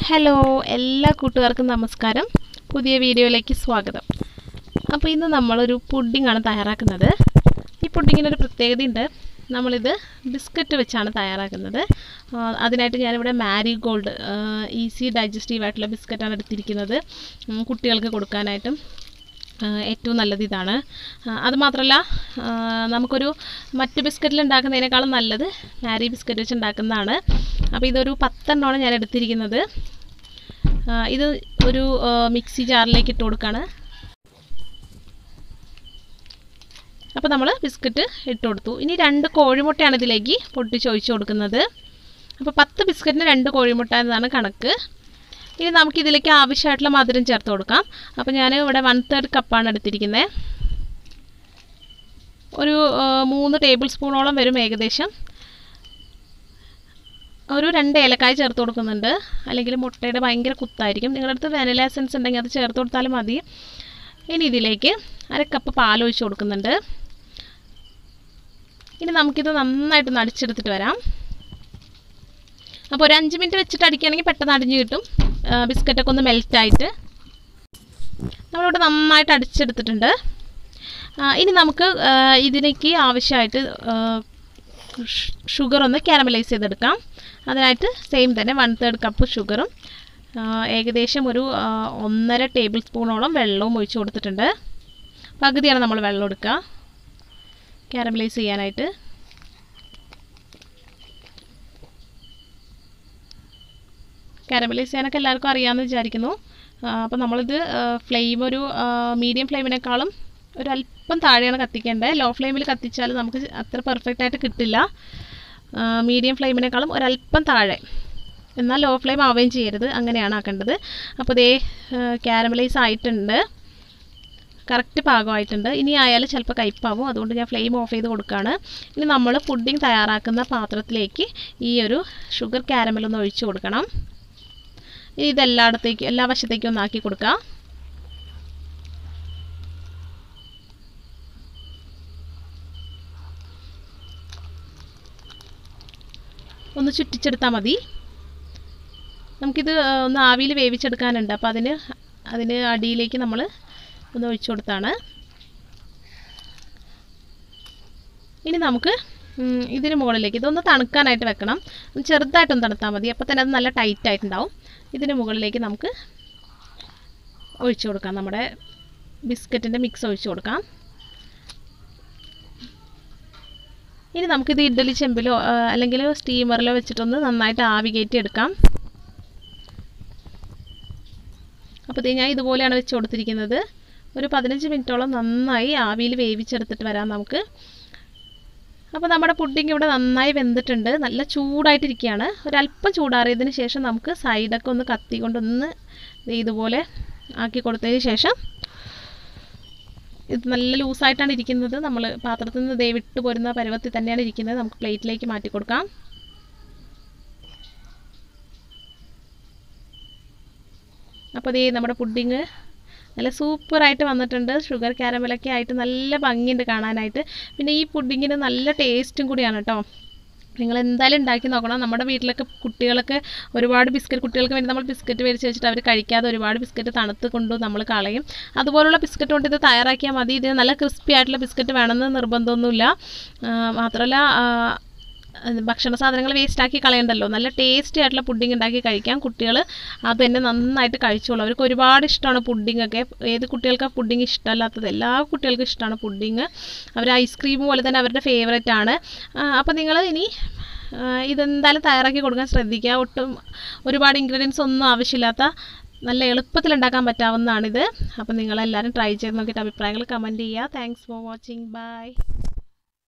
hello എല്ലാ കൂട്ടുകാർക്കും നമസ്കാരം പുതിയ വീഡിയോയിലേക്ക് സ്വാഗതം അപ്പോൾ ഇന്ന് നമ്മളൊരു പുഡിങ്ങാണ് തയ്യാറാക്കുന്നത് ഈ പുഡിങ്ങിനൊരു പ്രത്യേകതയുണ്ട് നമ്മളിത് ബിസ്ക്കറ്റ് വെച്ചാണ് തയ്യാറാക്കുന്നത് ആ, അതിനായിട്ട് ഞാനിവിടെ മാരി ഗോൾഡ് ഈസി ഡൈജസ്റ്റീവ് ആയിട്ടുള്ള ബിസ്ക്കറ്റാണ് എടുത്തിരിക്കുന്നത് ഉം, കുട്ടികൾക്ക് കൊടുക്കാനായിട്ടും ആ, ഏറ്റവും നല്ലത് ഇതാണ് ആ, അതുമാത്രമല്ല ആ, നമുക്കൊരു മറ്റ് ബിസ്ക്കറ്റിൽ ഉണ്ടാക്കുന്നതിനേക്കാളും നല്ലത് മാരി ബിസ്ക്കറ്റ് വെച്ച് ഉണ്ടാക്കുന്നതാണ് അപ്പോൾ ഇതൊരു പത്തെണ്ണമാണ് ഞാൻ എടുത്തിരിക്കുന്നത് ആ, ഇത് ഒരു ആ, മിക്സി ജാറിലേക്ക് ഇട്ട് കൊടുക്കുകയാണ് അപ്പോൾ നമ്മൾ ബിസ്ക്കറ്റ് ഇട്ട് കൊടുത്തു ഇനി രണ്ട് കോഴിമുട്ടയാണ് ഇതിലേക്ക് പൊട്ടിച്ച് ഒഴിച്ച് കൊടുക്കുന്നത് അപ്പോൾ പത്ത് ബിസ്ക്കറ്റിന് രണ്ട് കോഴിമുട്ട എന്നതാണ് കണക്ക് ഇനി നമുക്ക് ഇതിലേക്ക് ആവശ്യമായിട്ടുള്ള മധുരം ചേർത്ത് കൊടുക്കാം അപ്പോൾ ഞാൻ ഇവിടെ വൺ തേർഡ് കപ്പാണ് എടുത്തിരിക്കുന്നത് ഒരു ആ, മൂന്ന് ടേബിൾ സ്പൂണോളം വരും ഏകദേശം ഒരു രണ്ട് ഏലക്കായ ചേർത്ത് കൊടുക്കുന്നുണ്ട് അല്ലെങ്കിൽ മുട്ടയുടെ ഭയങ്കര കുത്തായിരിക്കും നിങ്ങളുടെ അടുത്ത് വാനില എസൻസ് ഉണ്ടെങ്കിൽ അത് ചേർത്ത് കൊടുത്താലും മതി ഇനി ഇതിലേക്ക് അര കപ്പ് പാൽ ഒഴിച്ച് കൊടുക്കുന്നുണ്ട് ഇനി നമുക്കിത് നന്നായിട്ട് അടിച്ചെടുത്തിട്ട് വരാം അപ്പോൾ ഒരു അഞ്ച് മിനിറ്റ് വെച്ചിട്ട് അടിക്കുകയാണെങ്കിൽ പെട്ടെന്ന് അടിഞ്ഞ് കിട്ടും ആ, ബിസ്ക്കറ്റൊക്കെ ഒന്ന് മെൽറ്റായിട്ട് നമ്മളിവിടെ നന്നായിട്ട് അടിച്ചെടുത്തിട്ടുണ്ട് ആ, ഇനി നമുക്ക് ആ, ഇതിലേക്ക് ആവശ്യമായിട്ട് ഷുഗർ ഒന്ന് കാരമലൈസ് ചെയ്തെടുക്കാം അതിനായിട്ട് സെയിം തന്നെ വൺ തേർഡ് കപ്പ് ഷുഗറും ആ, ഏകദേശം ഒരു ആ, ഒന്നര ടേബിൾ സ്പൂണോളം വെള്ളവും ഒഴിച്ച് കൊടുത്തിട്ടുണ്ട് പകുതിയാണ് നമ്മൾ വെള്ളം എടുക്കുക കാരമലൈസ് ചെയ്യാനായിട്ട് കാരമലൈസ് ചെയ്യാനൊക്കെ എല്ലാവർക്കും അറിയാമെന്ന് വിചാരിക്കുന്നു അപ്പോൾ നമ്മളിത് ഫ്ലെയിം ഒരു മീഡിയം ഫ്ലെയിമിനേക്കാളും ഒരു അല്പം താഴെയാണ് കത്തിക്കേണ്ടത് ലോ ഫ്ലെയിമിൽ കത്തിച്ചാൽ നമുക്ക് അത്ര പെർഫെക്റ്റ് ആയിട്ട് കിട്ടില്ല മീഡിയം ഫ്ലെയിമിനേക്കാളും ഒരല്പം താഴെ എന്നാൽ ലോ ഫ്ലെയിം ആവുകയും ചെയ്യരുത് അങ്ങനെയാണ് ആക്കേണ്ടത് അപ്പോൾ ഇതേ കാരമലൈസ് ആയിട്ടുണ്ട് കറക്റ്റ് പാകമായിട്ടുണ്ട് ഇനി ആയാലും ചിലപ്പോൾ കയ്പാവും അതുകൊണ്ട് ഞാൻ ഫ്ലെയിം ഓഫ് ചെയ്ത് കൊടുക്കുകയാണ് ഇനി നമ്മൾ പുഡിംഗ് തയ്യാറാക്കുന്ന പാത്രത്തിലേക്ക് ഈ ഒരു ഷുഗർ കാരമൽ ഒന്ന് ഒഴിച്ചു കൊടുക്കണം ഇനി ഇതെല്ലായിടത്തേക്കും എല്ലാ വശത്തേക്കും ഒന്ന് ആക്കി കൊടുക്കുക ഒന്ന് ചുറ്റിച്ചെടുത്താൽ മതി നമുക്കിത് ആ, ഒന്ന് ആവിയിൽ വേവിച്ചെടുക്കാനുണ്ട് അപ്പോൾ അതിന് അതിന് അടിയിലേക്ക് നമ്മൾ ഒന്ന് ഒഴിച്ചു കൊടുത്താണ് ഇനി നമുക്ക് ഉം, ഇതിന് മുകളിലേക്ക് ഇതൊന്ന് തണുക്കാനായിട്ട് വെക്കണം ഒന്ന് ചെറുതായിട്ടൊന്ന് തണുത്താൽ മതി അപ്പോൾ തന്നെ അത് നല്ല ടൈറ്റ് ആയിട്ടുണ്ടാവും ഇതിന് മുകളിലേക്ക് നമുക്ക് ഒഴിച്ചു കൊടുക്കാം നമ്മുടെ ബിസ്ക്കറ്റിൻ്റെ മിക്സ് ഒഴിച്ചു കൊടുക്കാം ഇനി നമുക്കിത് ഇഡ്ഡലി ചെമ്പിലോ ആ, അല്ലെങ്കിൽ സ്റ്റീമറിലോ വെച്ചിട്ടൊന്ന് നന്നായിട്ട് ആവി കയറ്റി എടുക്കാം അപ്പോൾ ഇത് ഞാൻ ഇതുപോലെയാണ് വെച്ച് കൊടുത്തിരിക്കുന്നത് ഒരു പതിനഞ്ച് മിനിറ്റോളം നന്നായി ആവിയിൽ വേവിച്ചെടുത്തിട്ട് വരാം നമുക്ക് അപ്പോൾ നമ്മുടെ പുഡിംഗ് ഇവിടെ നന്നായി വെന്തിട്ടുണ്ട് നല്ല ചൂടായിട്ടിരിക്കുകയാണ് ഒരല്പം ചൂടാറിയതിന് ശേഷം നമുക്ക് സൈഡൊക്കെ ഒന്ന് കത്തി കൊണ്ടൊന്ന് ദേ ഇതുപോലെ ആക്കി കൊടുത്തതിന് ശേഷം ഇത് നല്ല ലൂസായിട്ടാണ് ഇരിക്കുന്നത് നമ്മൾ പാത്രത്തിൽ നിന്ന് ദേ വിട്ട് പോരുന്ന പരുവത്തിൽ തന്നെയാണ് ഇരിക്കുന്നത് നമുക്ക് പ്ലേറ്റിലേക്ക് മാറ്റി കൊടുക്കാം അപ്പോൾ ദേ നമ്മുടെ പുഡിങ് നല്ല സൂപ്പറായിട്ട് വന്നിട്ടുണ്ട് ഷുഗർ കാരമലൊക്കെ ആയിട്ട് നല്ല ഭംഗിയുണ്ട് കാണാനായിട്ട് പിന്നെ ഈ പുഡിങ്ങിന് നല്ല ടേസ്റ്റും കൂടിയാണ് കേട്ടോ നിങ്ങൾ എന്തായാലും ഉണ്ടാക്കി നോക്കണം നമ്മുടെ വീട്ടിലൊക്കെ കുട്ടികളൊക്കെ ഒരുപാട് ബിസ്ക്കറ്റ് കുട്ടികൾക്ക് വേണ്ടി നമ്മൾ ബിസ്ക്കറ്റ് മേടിച്ച് വെച്ചിട്ട് അവർ കഴിക്കാതെ ഒരുപാട് ബിസ്ക്കറ്റ് തണുത്ത് കൊണ്ട് നമ്മൾ കളയും അതുപോലുള്ള ബിസ്ക്കറ്റ് കൊണ്ട് ഇത് തയ്യാറാക്കിയാൽ മതി ഇത് നല്ല ക്രിസ്പി ആയിട്ടുള്ള ബിസ്ക്കറ്റ് വേണമെന്ന് നിർബന്ധമൊന്നുമില്ല ആ, മാത്രമല്ല ആ, അത് ഭക്ഷണ സാധനങ്ങൾ വേസ്റ്റ് ആക്കി കളയണ്ടല്ലോ നല്ല ടേസ്റ്റി ആയിട്ടുള്ള പുഡിംഗ് ഉണ്ടാക്കി കഴിക്കാം കുട്ടികൾ അത് തന്നെ നന്നായിട്ട് കഴിച്ചോളൂ അവർക്ക് ഒരുപാട് ഇഷ്ടമാണ് പുഡിംഗ് ഒക്കെ ഏത് കുട്ടികൾക്ക് പുഡിംഗ് ഇഷ്ടമല്ലാത്തത് എല്ലാ കുട്ടികൾക്കും ഇഷ്ടമാണ് പുഡിംഗ് അവർ ഐസ്ക്രീം പോലെ തന്നെ അവരുടെ ഫേവറേറ്റ് ആണ് അപ്പോൾ നിങ്ങൾ ഇനി ആ, ഇതെന്തായാലും തയ്യാറാക്കി കൊടുക്കാൻ ശ്രദ്ധിക്കുക ഒട്ടും ഒരുപാട് ഇൻഗ്രീഡിയൻസ് ഒന്നും ആവശ്യമില്ലാത്ത നല്ല എളുപ്പത്തിൽ ഉണ്ടാക്കാൻ പറ്റാവുന്നതാണിത് അപ്പോൾ നിങ്ങളെല്ലാവരും ട്രൈ ചെയ്ത് നോക്കിയിട്ട് അഭിപ്രായങ്ങൾ കമൻറ്റ് ചെയ്യുക താങ്ക്സ് ഫോർ വാച്ചിങ് ബൈ